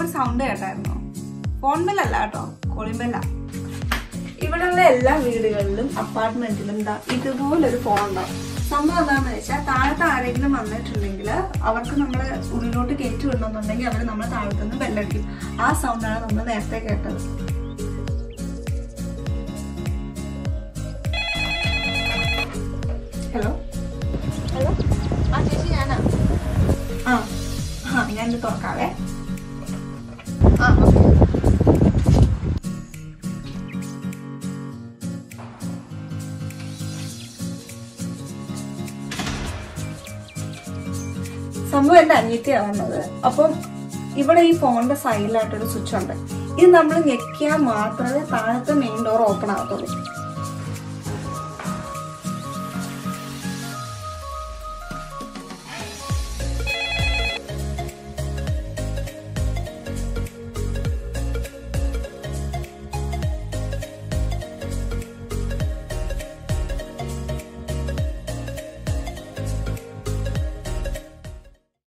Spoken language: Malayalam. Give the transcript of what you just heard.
ഒരു സൗണ്ട് കേട്ടായിരുന്നോ ഫോൺ ബെല്ലല്ല കേട്ടോ കോളിംഗ് ബെല്ല ഇവിടെയുള്ള എല്ലാ വീടുകളിലും അപ്പാർട്ട്മെന്റിലും എന്താ ഇതുപോലൊരു ഫോൺ ഉണ്ടാവും സംഭവം എന്താണെന്ന് വെച്ചാൽ താഴത്തെ ആരെങ്കിലും വന്നിട്ടുണ്ടെങ്കിൽ അവർക്ക് നമ്മൾ ഉള്ളിലോട്ട് കയറ്റി വിടണമെന്നുണ്ടെങ്കിൽ അവർ നമ്മളെ താഴത്തുനിന്ന് ബെല്ലടിക്കും ആ സൗണ്ടാണ് നമ്മൾ നേരത്തെ കേട്ടത് ഹലോ ഹലോ ആ ചേച്ചി ഞാനാ ആ ആ ഞാനിത് തുറക്കാവേ ആ ഓക്കെ സംഭവം എന്റെ അനിയത്തിയാണ് വന്നത് അപ്പം ഇവിടെ ഈ ഫോണിന്റെ സൈഡിലായിട്ടൊരു സ്വിച്ച് ഉണ്ട് ഇത് നമ്മൾ ഞെക്കിയാൽ മാത്രമേ താഴത്തെ മെയിൻ ഡോർ ഓപ്പൺ ആകത്തുള്ളൂ